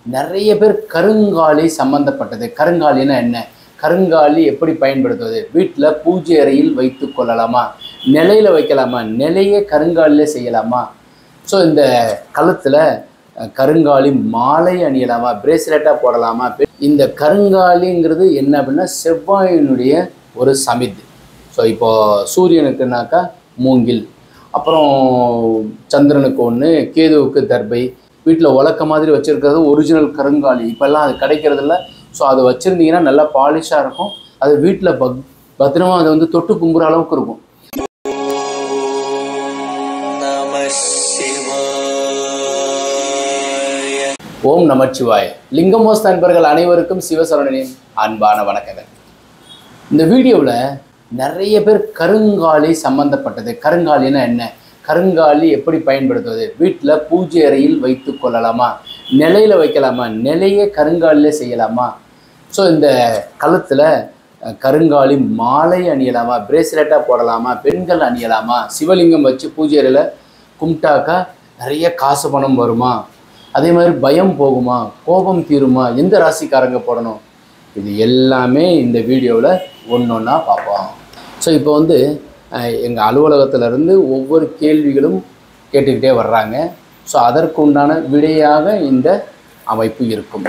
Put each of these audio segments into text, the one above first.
நிறைய பேர் கருங்காலி சம்பந்தப்பட்டது கருங்காலின்னா என்ன கருங்காலி எப்படி பயன்படுத்துவது வீட்டில் பூஜை அறையில் வைத்து கொள்ளலாமா நிலையில வைக்கலாமா நிலையே கருங்காலிலே செய்யலாமா ஸோ இந்த கழுத்தில் கருங்காலி மாலை அணியலாமா பிரேஸ்லெட்டாக போடலாமா இந்த கருங்காலிங்கிறது என்ன அப்படின்னா செவ்வாயினுடைய ஒரு சமித் ஸோ இப்போ சூரியனுக்குனாக்கா மூங்கில் அப்புறம் சந்திரனுக்கு ஒன்று கேதுவுக்கு தர்பை வீட்டில் உலக்க மாதிரி வச்சுருக்கிறது ஒரிஜினல் கருங்காலி இப்போல்லாம் அது கிடைக்கிறதில்ல ஸோ அதை வச்சுருந்தீங்கன்னா நல்லா பாலிஷாக இருக்கும் அது வீட்டில் பக் பத்திரமா அதை வந்து தொட்டு கும்புற அளவுக்கு இருக்கும் நம சிவாய ஓம் நமச்சிவாய லிங்கமோஸ் நண்பர்கள் அனைவருக்கும் சிவசரணனின் அன்பான வணக்கங்கள் இந்த வீடியோவில் நிறைய பேர் கருங்காலி சம்பந்தப்பட்டது கருங்காலின்னா என்ன கருங்காலி எப்படி பயன்படுத்துவது வீட்டில் பூஜை அறையில் வைத்து கொள்ளலாமா நிலையில வைக்கலாமா நிலையே கருங்காலிலே செய்யலாமா ஸோ இந்த கழுத்தில் கருங்காலி மாலை அணியலாமா பிரேஸ்லெட்டாக போடலாமா பெண்கள் அணியலாமா சிவலிங்கம் வச்சு பூஜை அறையில் கும்பிட்டாக்கா நிறைய காசு பணம் வருமா அதே மாதிரி பயம் போகுமா கோபம் தீருமா எந்த ராசிக்காரங்க போடணும் இது எல்லாமே இந்த வீடியோவில் ஒன்று ஒன்றா பார்ப்போம் ஸோ இப்போ வந்து எங்கள் அலுவலகத்திலேருந்து ஒவ்வொரு கேள்விகளும் கேட்டுக்கிட்டே வர்றாங்க ஸோ அதற்கு உண்டான விடையாக இந்த அமைப்பு இருக்கும்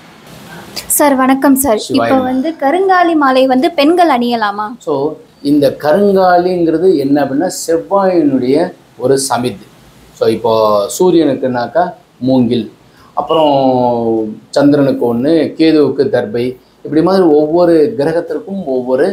சார் வணக்கம் சார் சிவாய இப்போ நமः. வந்து கருங்காலி மாலை வந்து பெண்கள் அணியலாமா ஸோ இந்த கருங்காலிங்கிறது என்ன அப்படின்னா செவ்வாயினுடைய ஒரு சமித் ஸோ இப்போ சூரியனுக்குனாக்கா மூங்கில் அப்புறம் சந்திரனுக்கு ஒன்று கேதுவுக்கு தர்பை இப்படி மாதிரி ஒவ்வொரு கிரகத்திற்கும் ஒவ்வொரு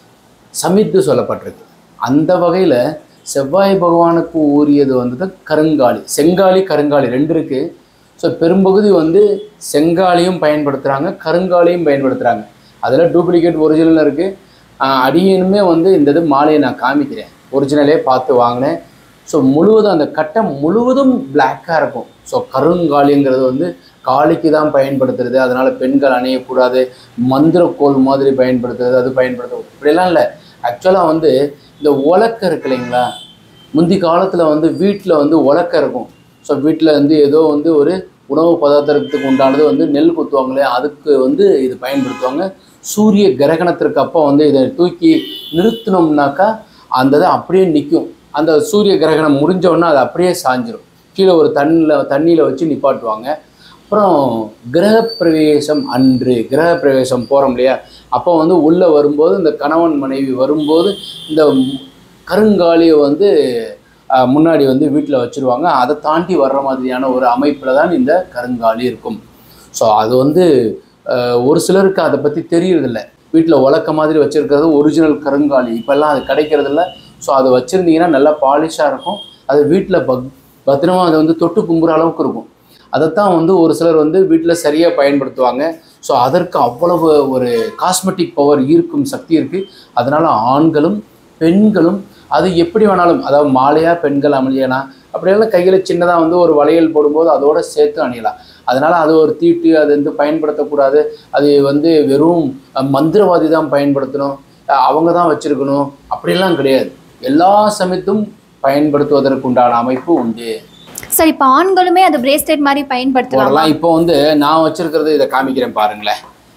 சமித்து சொல்லப்பட்டிருக்கு அந்த வகையில் செவ்வாய் பகவானுக்கு ஊறியது வந்து கருங்காலி செங்காலி கருங்காலி ரெண்டு இருக்குது ஸோ பெரும்பகுதி வந்து செங்காலியும் பயன்படுத்துகிறாங்க கருங்காலியும் பயன்படுத்துகிறாங்க அதில் டூப்ளிகேட் ஒரிஜினல் இருக்குது அடியனுமே வந்து இந்த இது மாலையை நான் காமிக்கிறேன் ஒரிஜினலே பார்த்து வாங்கினேன் ஸோ முழுவதும் அந்த கட்டம் முழுவதும் பிளாக்காக இருக்கும் ஸோ கருங்காலிங்கிறது வந்து காளிக்கு தான் பயன்படுத்துறது அதனால் பெண்கள் அணியக்கூடாது மந்திரக்கோல் மாதிரி பயன்படுத்துறது அது பயன்படுத்துறது இப்படிலாம் இல்லை ஆக்சுவலாக வந்து இந்த உலக்க இருக்கு இல்லைங்களா முந்தி காலத்தில் வந்து வீட்டில் வந்து உலக்க இருக்கும் ஸோ வீட்டில் வந்து ஏதோ வந்து ஒரு உணவு பதார்த்தத்துக்கு உண்டானது வந்து நெல் குத்துவாங்களே அதுக்கு வந்து இது பயன்படுத்துவாங்க சூரிய கிரகணத்திற்கு அப்போ வந்து இதை தூக்கி நிறுத்தினோம்னாக்கா அந்த இது அப்படியே நிற்கும் அந்த சூரிய கிரகணம் முடிஞ்ச உடனே அது அப்படியே சாஞ்சிரும் கீழே ஒரு தண்ணியில் தண்ணியில் வச்சு நிப்பாட்டுவாங்க அப்புறம் கிரகப்பிரவேசம் அன்று கிரகப்பிரவேசம் போகிறோம் இல்லையா அப்போ வந்து உள்ளே வரும்போது இந்த கணவன் மனைவி வரும்போது இந்த கருங்காலியை வந்து அஹ், முன்னாடி வந்து வீட்டில் வச்சுருவாங்க அதை தாண்டி வர்ற மாதிரியான ஒரு அமைப்பில் தான் இந்த கருங்காலி இருக்கும் ஸோ அது வந்து அஹ், ஒரு சிலருக்கு அதை பற்றி தெரியறதில்ல வீட்டில் உலக்க மாதிரி வச்சுருக்கிறது ஒரிஜினல் கருங்காலி இப்போல்லாம் அது கிடைக்கிறதில்ல ஸோ அதை வச்சுருந்தீங்கன்னா நல்லா பாலிஷாக இருக்கும் அது வீட்டில் பக் பத்திரமா அதை வந்து தொட்டு கும்புற அளவுக்கு இருக்கும் அதைத்தான் வந்து ஒரு சிலர் வந்து வீட்டில் சரியாக பயன்படுத்துவாங்க ஸோ அதற்கு அவ்வளவு ஒரு காஸ்மெட்டிக் பவர் ஈர்க்கும் சக்தி இருக்குது அதனால் ஆண்களும் பெண்களும் அது எப்படி வேணாலும் அதாவது மாலையாக பெண்கள் அணியலாம் அப்படியெல்லாம் கையில் சின்னதாக வந்து ஒரு வளையல் போடும்போது அதோட சேர்த்து அணியலாம் அதனால் அது ஒரு தீட்டு அது வந்து பயன்படுத்தக்கூடாது அது வந்து வெறும் அஹ், மந்திரவாதி தான் பயன்படுத்தணும் அஹ், அவங்க தான் வச்சுருக்கணும் அப்படிலாம் கிடையாது எல்லா சமயத்தும் பயன்படுத்துவதற்குண்டான அமைப்பு உண்டு சார் இப்போ ஆண்களுமே அது பிரேஸ்லெட் மாதிரி பயன்படுத்தலாமா போடலாம் இப்போ வந்து நான் வச்சிருக்கிறது இதை காமிக்கிறேன் பாருங்களேன்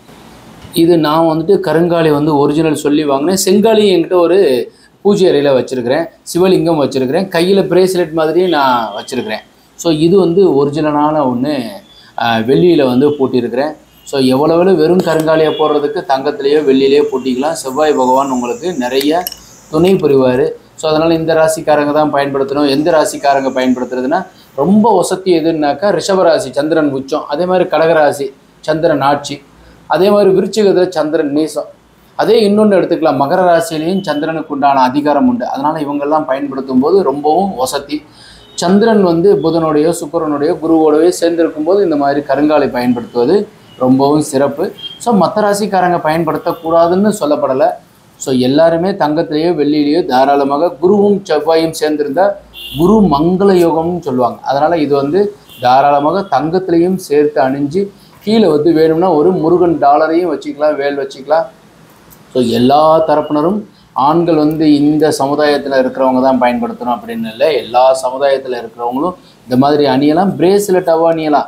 இது நான் வந்துட்டு கருங்காலி வந்து ஒரிஜினல் சொல்லி வாங்கினேன் செங்காலி என்கிட்ட ஒரு பூஜை அறையில் வச்சுருக்கிறேன் சிவலிங்கம் வச்சுருக்கிறேன் கையில் பிரேஸ்லெட் மாதிரி நான் வச்சுருக்கிறேன் ஸோ இது வந்து ஒரிஜினலான ஒன்று வெள்ளியில் வந்து பூட்டியிருக்கிறேன் ஸோ எவ்வளவு வெறும் கருங்காலியை போடுறதுக்கு தங்கத்திலேயோ வெள்ளியிலேயோ பூட்டிக்கலாம் செவ்வாய் பகவான் உங்களுக்கு நிறைய துணை புரிவார் ஸோ அதனால் இந்த ராசிக்காரங்க தான் பயன்படுத்தணும் எந்த ராசிக்காரங்க பயன்படுத்துறதுன்னா ரொம்ப வசதி எதுன்னாக்கா ரிஷபராசி சந்திரன் உச்சம் அதே மாதிரி கடகராசி சந்திரன் ஆட்சி அதே மாதிரி விருச்சிகத்தில் சந்திரன் நீசம் அதே இன்னொன்று எடுத்துக்கலாம் மகர ராசியிலையும் சந்திரனுக்கு உண்டான அதிகாரம் உண்டு அதனால் இவங்கெல்லாம் பயன்படுத்தும் போது ரொம்பவும் வசதி சந்திரன் வந்து புதனுடைய சுக்கிரனுடைய குருவோடவே சேர்ந்திருக்கும் போது இந்த மாதிரி கருங்காலை பயன்படுத்துவது ரொம்பவும் சிறப்பு ஸோ மற்ற ராசிக்காரங்க பயன்படுத்தக்கூடாதுன்னு சொல்லப்படலை ஸோ எல்லாருமே தங்கத்திலேயோ வெள்ளியிலேயோ தாராளமாக குருவும் செவ்வாயும் சேர்ந்திருந்தா குரு மங்கள யோகம்னு சொல்லுவாங்க அதனால் இது வந்து தாராளமாக தங்கத்திலையும் சேர்த்து அணிஞ்சு கீழே வந்து வேணும்னா ஒரு முருகன் டாலரையும் வச்சுக்கலாம் வேல் வச்சுக்கலாம் ஸோ எல்லா தரப்பினரும் ஆண்கள் வந்து இந்த சமுதாயத்தில் இருக்கிறவங்க தான் பயன்படுத்தணும் அப்படின்னு இல்லை எல்லா சமுதாயத்தில் இருக்கிறவங்களும் இந்த மாதிரி அணியலாம் பிரேஸ்லெட்டாகவும் அணியலாம்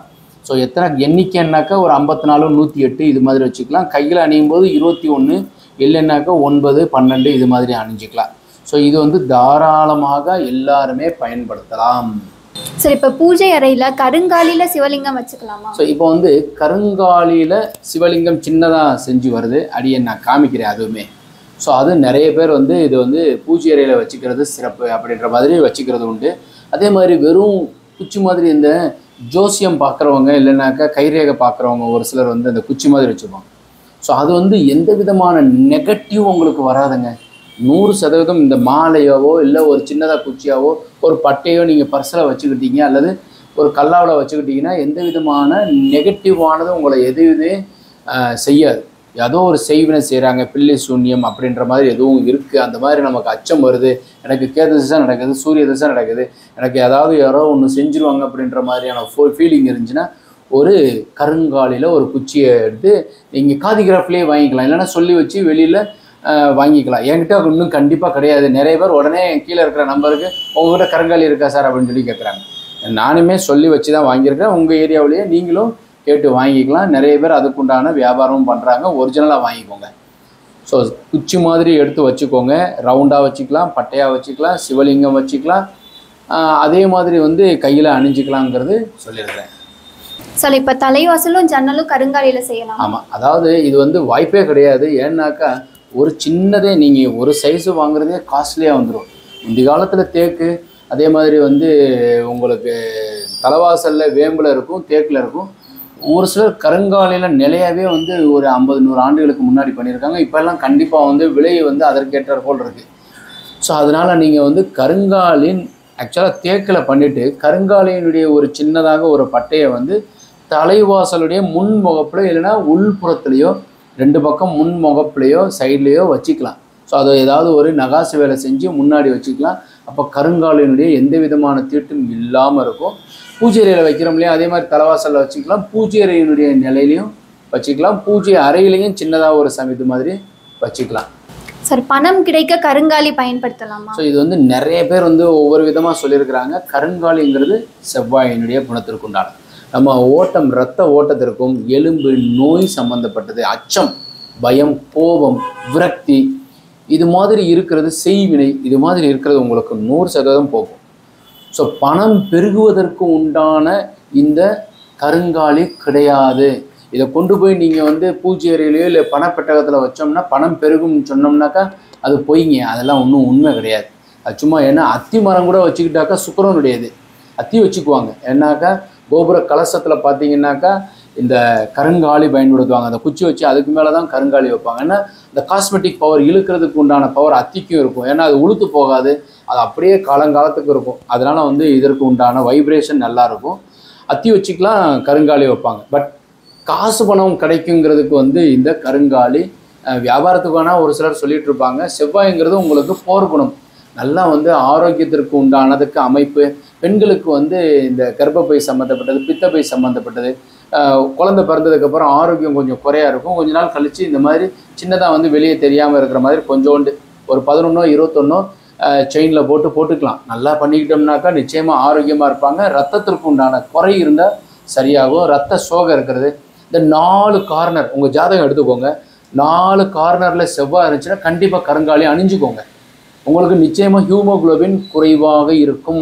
ஸோ எத்தனை எண்ணிக்கைன்னாக்கா ஒரு ஐம்பத்தி நாலு நூற்றி எட்டு இது மாதிரி வச்சுக்கலாம் கையில் அணியும் போது இருபத்தி ஒன்று இல்லைன்னாக்கா ஒன்பது பன்னெண்டு இது மாதிரி அணிஞ்சிக்கலாம் ஸோ இது வந்து தாராளமாக எல்லாருமே பயன்படுத்தலாம் சார் இப்போ பூஜை அறையில கருங்காலில சிவலிங்கம் வச்சுக்கலாமா ஸோ இப்போ வந்து கருங்காலியில் சிவலிங்கம் சின்னதாக செஞ்சு வருது அடியை நான் காமிக்கிறேன் அதுவுமே ஸோ அது நிறைய பேர் வந்து இது வந்து பூஜை அறையில் வச்சுக்கிறது சிறப்பு அப்படின்ற மாதிரி வச்சுக்கிறது உண்டு அதே மாதிரி வெறும் குச்சி மாதிரி இந்த ஜோசியம் பார்க்குறவங்க இல்லைனாக்கா கைரேகை பார்க்குறவங்க ஒரு சிலர் வந்து அந்த குச்சி மாதிரி வச்சுப்பாங்க ஸோ அது வந்து எந்த விதமான நெகட்டிவ் உங்களுக்கு வராதுங்க நூறு சதவீதம் இந்த மாலையாவோ இல்லை ஒரு சின்னதாக குச்சியாவோ ஒரு பட்டையோ நீங்கள் பர்ஸில் வச்சுக்கிட்டீங்க அல்லது ஒரு கல்லாவில் வச்சுக்கிட்டீங்கன்னா எந்த விதமான நெகட்டிவானது உங்களை எதுவுமே ஆஹ், செய்யாது ஏதோ ஒரு செய்வினை செய்கிறாங்க பில்லி சூன்யம் அப்படின்ற மாதிரி எதுவும் இருக்குது அந்த மாதிரி நமக்கு அச்சம் வருது எனக்கு கேது திசை நடக்குது சூரிய திசை நடக்குது எனக்கு ஏதாவது யாரோ ஒன்று செஞ்சுருவாங்க அப்படின்ற மாதிரியான ஃபீலிங் இருந்துச்சுன்னா ஒரு கருங்காலியில் ஒரு குச்சியை எடுத்து நீங்கள் காதிகிராஃப்லேயே வாங்கிக்கலாம் இல்லைன்னா சொல்லி வச்சு வெளியில் வாங்கிக்கலாம் என்கிட்ட இன்னும் கண்டிப்பாக கிடையாது நிறைய பேர் உடனே கீழே இருக்கிற நம்பருக்கு உங்ககிட்ட கருங்காலி இருக்கா சார் அப்படின்னு சொல்லி கேட்குறாங்க நானுமே சொல்லி வச்சு தான் வாங்கியிருக்கேன் உங்கள் ஏரியாவிலேயே நீங்களும் கேட்டு வாங்கிக்கலாம் நிறைய பேர் அதுக்குண்டான வியாபாரமும் பண்ணுறாங்க ஒரிஜினலாக வாங்கிக்கோங்க ஸோ குச்சி மாதிரி எடுத்து வச்சுக்கோங்க ரவுண்டாக வச்சுக்கலாம் பட்டையாக வச்சுக்கலாம் சிவலிங்கம் வச்சுக்கலாம் ஆஹ் அதே மாதிரி வந்து கையில் அணிஞ்சிக்கலாங்கிறது சொல்லியிருக்கிறேன் சார் இப்போ தலைவாசலும் ஜன்னலும் கருங்காலில செய்யலாம் ஆமாம் அதாவது இது வந்து வாய்ப்பே கிடையாது ஏன்னாக்கா ஒரு சின்னதே நீங்கள் ஒரு சைஸு வாங்குறதே காஸ்ட்லியாக வந்துடும் இந்த காலத்தில் தேக்கு அதே மாதிரி வந்து உங்களுக்கு தலைவாசலில் வேம்பில் இருக்கும் தேக்கில் இருக்கும் ஒரு சிலர் கருங்காலியில் நிலையாவே வந்து ஒரு ஐம்பது நூறு ஆண்டுகளுக்கு முன்னாடி பண்ணியிருக்காங்க இப்போல்லாம் கண்டிப்பாக வந்து விலை வந்து அதற்கேற்றாற் போல் இருக்குது ஸோ அதனால் நீங்கள் வந்து கருங்காலின் ஆக்சுவலாக தேக்கில் பண்ணிவிட்டு கருங்காலியினுடைய ஒரு சின்னதாக ஒரு பட்டையை வந்து தலைவாசலுடைய முன் முகப்புல இல்லைன்னா உள்புறத்துலேயோ ரெண்டு பக்கம் முன் முகப்புலையோ சைட்லேயோ வச்சுக்கலாம் ஸோ அதை ஏதாவது ஒரு நகாசு வேலை செஞ்சு முன்னாடி வச்சுக்கலாம் அப்போ கருங்காலினுடைய எந்த விதமான தீட்டும் இல்லாமல் இருக்கும் பூஜை அறையில் வைக்கிறோம் இல்லையா அதே மாதிரி தலைவாசலில் வச்சுக்கலாம் பூஜை அறையினுடைய நிலையிலையும் வச்சுக்கலாம் பூஜை அறையிலையும் சின்னதாக ஒரு சமிதி மாதிரி வச்சுக்கலாம் சார் பணம் கிடைக்க கருங்காலி பயன்படுத்தலாமா ஸோ இது வந்து நிறைய பேர் வந்து ஒவ்வொரு விதமாக சொல்லியிருக்கிறாங்க கருங்காலிங்கிறது செவ்வாயினுடைய குணத்திற்குண்டானது நம்ம ஓட்டம் இரத்த ஓட்டத்திற்கும் எலும்பு நோய் சம்பந்தப்பட்டது அச்சம் பயம் கோபம் விரக்தி இது மாதிரி இருக்கிறது செய்வினை இது மாதிரி இருக்கிறது உங்களுக்கு நூறு சதவீதம் போகும் ஸோ பணம் பெருகுவதற்கு உண்டான இந்த கருங்காலி கிடையாது இதை கொண்டு போய் நீங்கள் வந்து பூஜை அறையிலையோ இல்லை பணப்பெட்டகத்தில் வச்சோம்னா பணம் பெருகும்னு சொன்னோம்னாக்கா அது பொய்ங்க அதெல்லாம் ஒன்றும் உண்மை கிடையாது அது சும்மா ஏன்னா அத்தி மரம் கூட வச்சுக்கிட்டாக்கா சுக்கரனுடையது அத்தி வச்சுக்குவாங்க ஏன்னாக்கா கோபுர கலசத்தில் பார்த்தீங்கன்னாக்கா இந்த கருங்காலி பயன்படுத்துவாங்க அந்த குச்சி வச்சு அதுக்கு மேலே தான் கருங்காலி வைப்பாங்க ஏன்னா இந்த காஸ்மெட்டிக் பவர் இழுக்கிறதுக்கு உண்டான பவர் அத்திக்கும் இருக்கும் ஏன்னா அது உளுத்து போகாது அது அப்படியே காலங்காலத்துக்கு இருக்கும் அதனால வந்து இதற்கு உண்டான வைப்ரேஷன் நல்லா இருக்கும் அத்தி வச்சுக்கலாம் கருங்காலி வைப்பாங்க பட் காசு பணம் கிடைக்குங்கிறதுக்கு வந்து இந்த கருங்காலி அஹ், வியாபாரத்துக்கு வேணால் ஒரு சிலர் சொல்லிட்டு இருப்பாங்க செவ்வாய்ங்கிறது உங்களுக்கு போர் குணம் நல்லா வந்து ஆரோக்கியத்திற்கு உண்டானதுக்கு அமைப்பு பெண்களுக்கு வந்து இந்த கர்ப்பப்பை சம்மந்தப்பட்டது பித்தப்பை சம்மந்தப்பட்டது அஹ், குழந்தை பிறந்ததுக்கப்புறம் ஆரோக்கியம் கொஞ்சம் குறையா இருக்கும் கொஞ்ச நாள் கழித்து இந்த மாதிரி சின்னதாக வந்து வெளியே தெரியாமல் இருக்கிற மாதிரி கொஞ்சோண்டு ஒரு பதினொன்னோ இருபத்தொன்னோ செயினில் போட்டு போட்டுக்கலாம் நல்லா பண்ணிக்கிட்டோம்னாக்கா நிச்சயமாக ஆரோக்கியமாக இருப்பாங்க ரத்தத்திற்கு உண்டான குறை இருந்தால் சரியாகும் ரத்த சோகை இருக்கிறது இந்த நாலு கார்னர் உங்கள் ஜாதகம் எடுத்துக்கோங்க நாலு கார்னரில் செவ்வாய் இருந்துச்சுன்னா கண்டிப்பாக கருங்காலி அணிஞ்சுக்கோங்க உங்களுக்கு நிச்சயமாக ஹியூமோகுளோபின் குறைவாக இருக்கும்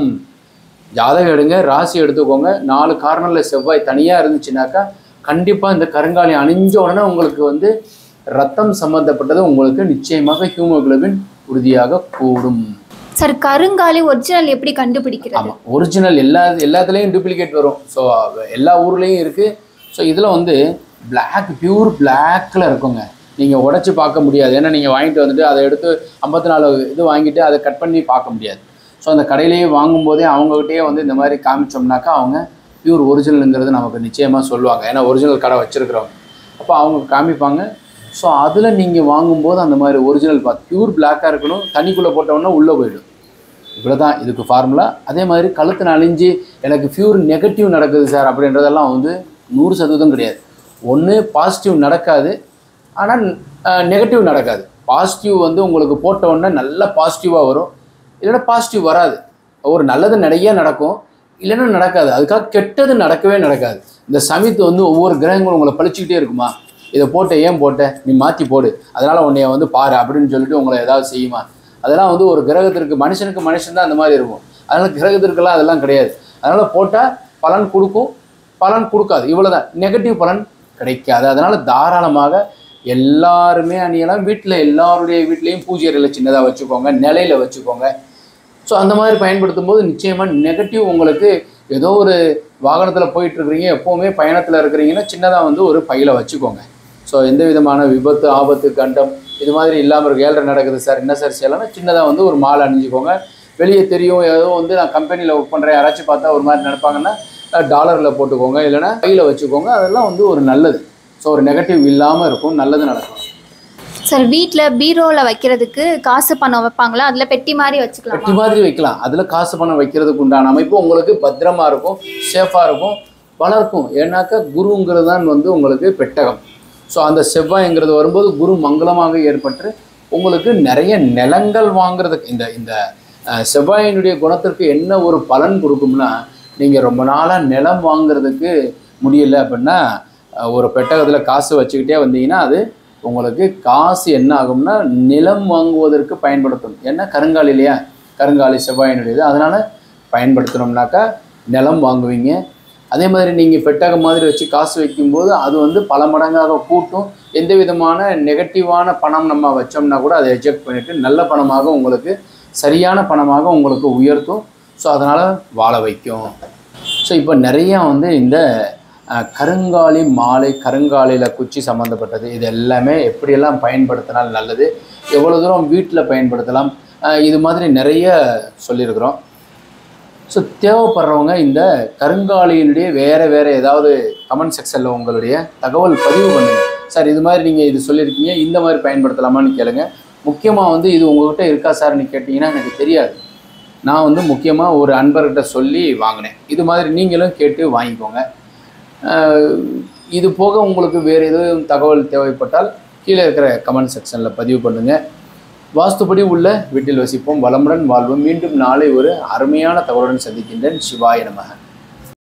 ஜாதகம் எடுங்க ராசி எடுத்துக்கோங்க நாலு கார்னரில் செவ்வாய் தனியாக இருந்துச்சுனாக்கா கண்டிப்பாக இந்த கருங்காலி அணிஞ்ச உடனே உங்களுக்கு வந்து ரத்தம் சம்மந்தப்பட்டது உங்களுக்கு நிச்சயமாக ஹியூமோகுளோபின் உறுதியாக கூடும் சார் கருங்காலி ஒரிஜினல் எப்படி கண்டுபிடிக்கிறது ஆமாம் ஒரிஜினல் எல்லா எல்லாத்துலேயும் டூப்ளிகேட் வரும் ஸோ எல்லா ஊர்லேயும் இருக்குது ஸோ இதில் வந்து Black பியூர் பிளாக்ல இருக்குங்க நீங்கள் உடைச்சு பார்க்க முடியாது ஏன்னா நீங்கள் வாங்கிட்டு வந்துட்டு அதை எடுத்து ஐம்பத்தி நாலு இது வாங்கிட்டு அதை கட் பண்ணி பார்க்க முடியாது ஸோ அந்த கடையிலேயே வாங்கும்போதே அவங்ககிட்டயே வந்து இந்த மாதிரி காமிச்சோம்னாக்கா அவங்க பியூர் ஒரிஜினலுங்கிறது நமக்கு நிச்சயமாக சொல்லுவாங்க ஏன்னா ஒரிஜினல் கடை வச்சுருக்கிறவங்க அப்போ அவங்க காமிப்பாங்க ஸோ அதில் நீங்கள் வாங்கும்போது அந்த மாதிரி ஒரிஜினல் பார்த்து பியூர் பிளாக்காக இருக்கணும் தண்ணிக்குள்ளே போட்டோன்னா உள்ளே போயிடும் இவ்வளோ தான் இதுக்கு ஃபார்முலா அதே மாதிரி கழுத்து அழிஞ்சு எனக்கு பியூர் நெகட்டிவ் நடக்குது சார் அப்படின்றதெல்லாம் வந்து நூறு சதவீதம் கிடையாது ஒன்று பாசிட்டிவ் நடக்காது ஆனால் நெகட்டிவ் நடக்காது பாசிட்டிவ் வந்து உங்களுக்கு போட்ட உடனே நல்ல பாசிட்டிவாக வரும் இல்லைன்னா பாசிட்டிவ் வராது ஒரு நல்லது நிறைய நடக்கும் இல்லைன்னா நடக்காது அதுக்காக கெட்டது நடக்கவே நடக்காது இந்த சமித்து வந்து ஒவ்வொரு கிரகங்களும் உங்களை பழிச்சுக்கிட்டே இருக்குமா இதை போட்ட ஏன் போட்ட நீ மாற்றி போடு அதனால் உன்னைய வந்து பாரு அப்படின்னு சொல்லிட்டு உங்களை ஏதாவது செய்யுமா அதெல்லாம் வந்து ஒரு கிரகத்திற்கு மனுஷனுக்கு மனுஷன் தான் அந்த மாதிரி இருக்கும் அதனால் கிரகத்திற்கெல்லாம் அதெல்லாம் கிடையாது அதனால் போட்டால் பலன் கொடுக்கும் பலன் கொடுக்காது இவ்வளோதான் நெகட்டிவ் பலன் கிடைக்காது அதனால் தாராளமாக எல்லாருமே அணியெல்லாம் வீட்டில் எல்லாருடைய வீட்லேயும் பூஜை அறையில் சின்னதாக வச்சுக்கோங்க நிலையில் வச்சுக்கோங்க ஸோ அந்த மாதிரி பயன்படுத்தும் போது நிச்சயமாக நெகட்டிவ் உங்களுக்கு ஏதோ ஒரு வாகனத்தில் போயிட்டு இருக்கிறீங்க எப்போவுமே பயணத்தில் இருக்கிறீங்கன்னா சின்னதாக வந்து ஒரு பையில வச்சுக்கோங்க ஸோ எந்த விதமான விபத்து ஆபத்து கண்டம் இது மாதிரி இல்லாமல் இருக்கு ஏழரை நடக்குது சார் என்ன சார் செய்யலாம்னா சின்னதாக வந்து ஒரு மாலை அணிஞ்சுக்கோங்க வெளியே தெரியும் ஏதோ வந்து நான் கம்பெனியில் ஒர்க் பண்ணுறேன் யாராச்சும் பார்த்தா ஒரு மாதிரி நினைப்பாங்கன்னா டாலரில் போட்டுக்கோங்க இல்லைன்னா கையில் வச்சுக்கோங்க அதெல்லாம் வந்து ஒரு நல்லது ஸோ ஒரு நெகட்டிவ் இல்லாமல் இருக்கும் நல்லது நடக்கும் சார் வீட்டில் பீரோவில் வைக்கிறதுக்கு காசு பணம் வைப்பாங்களா அதில் பெட்டி மாதிரி வச்சுக்கலாமா பெட்டி மாதிரி வைக்கலாம் அதில் காசு பணம் வைக்கிறதுக்கு உண்டான அமைப்பு உங்களுக்கு பத்திரமா இருக்கும் சேஃபாக இருக்கும் வளர்க்கும் ஏன்னாக்கா குருங்கிறது தான் வந்து உங்களுக்கு பெட்டகம் ஸோ அந்த செவ்வாய்ங்கிறது வரும்போது குரு மங்களமாக ஏற்பட்டு உங்களுக்கு நிறைய நிலங்கள் வாங்குறதுக்கு இந்த இந்த அஹ், செவ்வாயினுடைய குணத்திற்கு என்ன ஒரு பலன் கொடுக்கும்னா நீங்கள் ரொம்ப நாளாக நிலம் வாங்குறதுக்கு முடியல அப்படின்னா அஹ், ஒரு பெட்டகத்தில் காசு வச்சுக்கிட்டே வந்தீங்கன்னா அது உங்களுக்கு காசு என்ன ஆகும்னா நிலம் வாங்குவதற்கு பயன்படுத்தும் ஏன்னா கருங்காலி இல்லையா கருங்காலி செவ்வாயினுடையது அதனால் பயன்படுத்தினோம்னாக்கா நிலம் வாங்குவீங்க அதே மாதிரி நீங்கள் பெட்டகம் மாதிரி வச்சு காசு வைக்கும்போது அது வந்து பல மடங்காக கூட்டும் எந்த விதமான நெகட்டிவான பணம் நம்ம வச்சோம்னா கூட அதை எஜெக்ட் பண்ணிவிட்டு நல்ல பணமாக உங்களுக்கு சரியான பணமாக உங்களுக்கு உயர்த்தும் ஸோ அதனால் வாழ வைக்கும் ஸோ இப்போ நிறையா வந்து இந்த அஹ், கருங்காலி மாலை கருங்காலியில் குச்சி சம்மந்தப்பட்டது இது எல்லாமே எப்படியெல்லாம் பயன்படுத்தினால் நல்லது எவ்வளோ தூரம் வீட்டில் பயன்படுத்தலாம் அஹ், இது மாதிரி நிறைய சொல்லியிருக்கிறோம் ஸோ தேவைப்படுறவங்க இந்த கருங்காலியினுடைய வேறு வேறு ஏதாவது கமெண்ட் செக்ஷனில் உங்களுடைய தகவல் பதிவு பண்ணுங்க சார் இது மாதிரி நீங்கள் இது சொல்லியிருக்கீங்க இந்த மாதிரி பயன்படுத்தலாமான்னு கேளுங்க முக்கியமாக வந்து இது உங்ககிட்ட இருக்கா சார்னு கேட்டிங்கன்னா எனக்கு தெரியாது நான் வந்து முக்கியமாக ஒரு அன்பர்கிட்ட சொல்லி வாங்கினேன் இது மாதிரி நீங்களும் கேட்டு வாங்கிக்கோங்க அஹ் இது போக உங்களுக்கு வேறு எதுவும் தகவல் தேவைப்பட்டால் கீழே இருக்கிற கமெண்ட் செக்ஷனில் பதிவு பண்ணுங்கள் வாஸ்துபடி உள்ள வீட்டில் வசிப்போம் வளமுடன் வாழ்வோம் மீண்டும் நாளை ஒரு அருமையான தகவலுடன் சந்திக்கின்றேன் சிவாய நமக